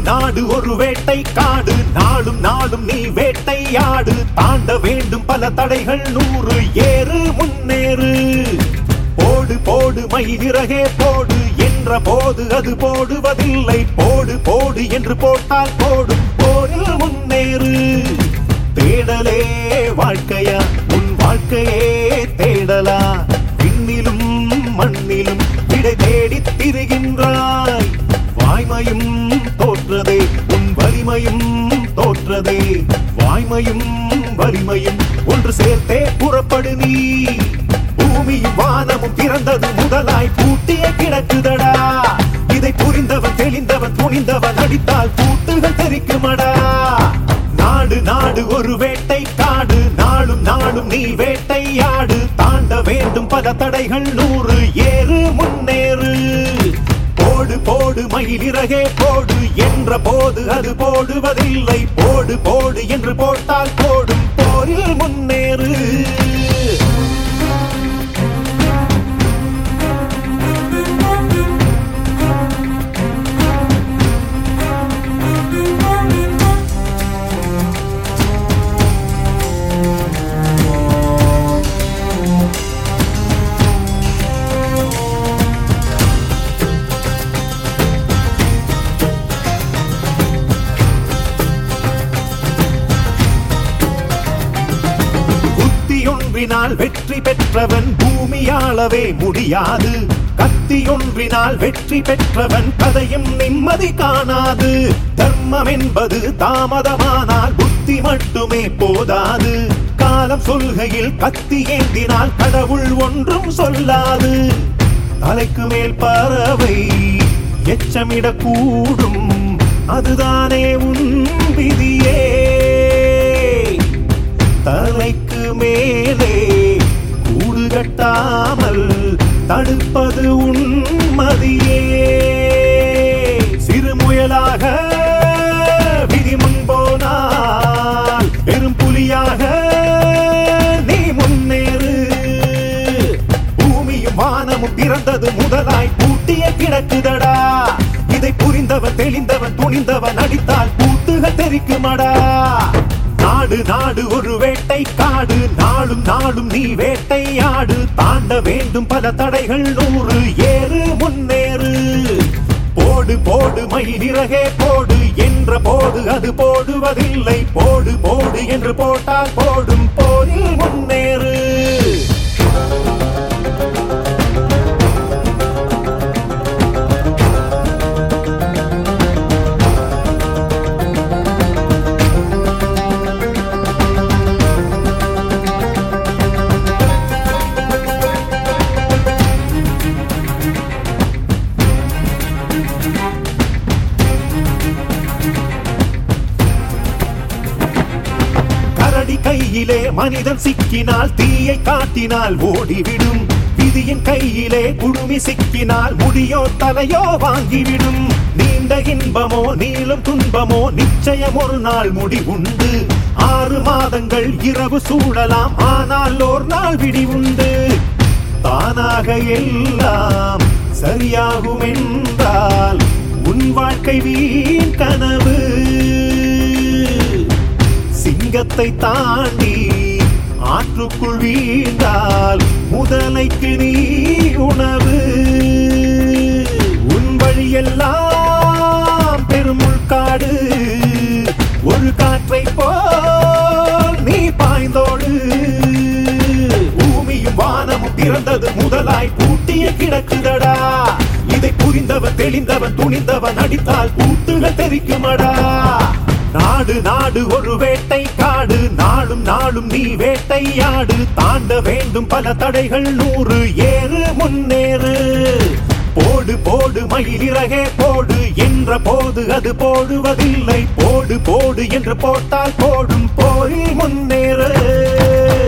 நாடு ஒரு வேட்டை காடு நாளும் நாளும் நீ வேட்டையாடு தாண்ட வேண்டும் பல தடைகள் நூறு ஏறு முன்னேறு போடு போடு மயிலிறகே போடு என்ற போது அது போடுவதில்லை போடு போடு என்று போட்டால் போடும் போரில் முன்னேறு தேடலே வாழ்க்கையா உன் வாழ்க்கையே தேடலா விண்ணிலும் மண்ணிலும் விடை தேடித் திரிகின்றாய் வாய்மையும் தோற்றதே உன் வலிமையும் தோற்றதே வாய்மையும் வலிமையும் ஒன்று சேர்த்தே புறப்படு நீ பூமியும் வானமும் பிறந்தது முதலாய் பூட்டிய கிடக்குதடா இதை புரிந்தவன் தெளிந்தவன் துணிந்தவன் அடித்தால் பூட்டுகள் தெரிக்குமடா நாடு நாடு ஒரு வேட்டை காடு நாளும் நாளும் நீ வேட்டையாடு தாண்ட வேண்டும் பல தடைகள் நூறு ஏறு முன்னேறு போடு போடு மயிலிறகே போடு என்ற போது அது போடுவதில்லை போடு போடு என்று போட்டால் போடும் போரில் முன்னேறு புத்தியொன்றினால் வெற்றி பெற்றவன் பூமியாளவே முடியாது கத்தியொன்றினால் வெற்றி பெற்றவன் கதையும் நிம்மதி காணாது தர்மம் என்பது தாமதமானால் புத்தி மட்டுமே போதாது காலம் சொல்கையில் கத்தி ஏந்தினால் கடவுள் ஒன்றும் சொல்லாது தலைக்கு மேல் பறவை எச்சமிடக்கூடும் அதுதானே உன் விதியே தலைக்கு மேலே கூடு கட்டாமல் தடுப்பது உன்மதியே சிறுமுயலாக விதி முன்போனால் பெரும் புலியாக நீ முன்னேறு பூமியும் வானமும் பிறந்தது முதலாய் பூட்டிய கிடக்குதடா இதை புரிந்தவன் தெளிந்தவன் துணிந்தவன் அடித்தால் பூட்டுகள் தெரிக்குமடா நாடு நாடு ஒரு வேட்டை காடு நாளும் நாளும் நீ வேட்டையாடு தாண்ட வேண்டும் பல தடைகள் நூறு ஏறு முன்னேறு போடு போடு மயிலிறகே போடு என்ற போது அது போடுவதில்லை போடு போடு என்று போட்டால் போடும் போரில் முன்னேறு கரடி கையிலே மனிதன் சிக்கினால் தீயை காட்டினால் ஓடிவிடும் விதியின் கையிலே குடுமி சிக்கினால் முடியோ தலையோ வாங்கிவிடும் நீண்ட இன்பமோ நீளும் துன்பமோ நிச்சயம் ஒரு நாள் முடிவுண்டு ஆறு மாதங்கள் இரவு சூழலாம் ஆனால் ஓர் நாள் விடி உண்டு தானாக எல்லாம் சரியாகும் என்றால் உன் வாழ்க்கை வீண் கனவு சிங்கத்தை தாண்டி ஆற்றுக்குள் வீழ்ந்தால் முதலைக்கு நீ உணவு உன் வழியெல்லாம் பெருமுள் காடு ஒரு காற்றை போல் நீ பாய்ந்தோடு பூமியும் வானமும் பிறந்தது முதலாய் பூட்டிய கிடக்குதடா இதை புரிந்தவன் தெளிந்தவன் துணிந்தவன் அடித்தால் பூட்டுகள் தெரிக்குமடா நாடு நாடு ஒரு வேட்டை காடு நாளும் நாளும் நீ வேட்டையாடு தாண்ட வேண்டும் பல தடைகள் நூறு ஏறு முன்னேறு போடு போடு மயிலிறகே போடு என்ற போது அது போடுவதில்லை போடு போடு என்று போட்டால் போடும் போரில் முன்னேறு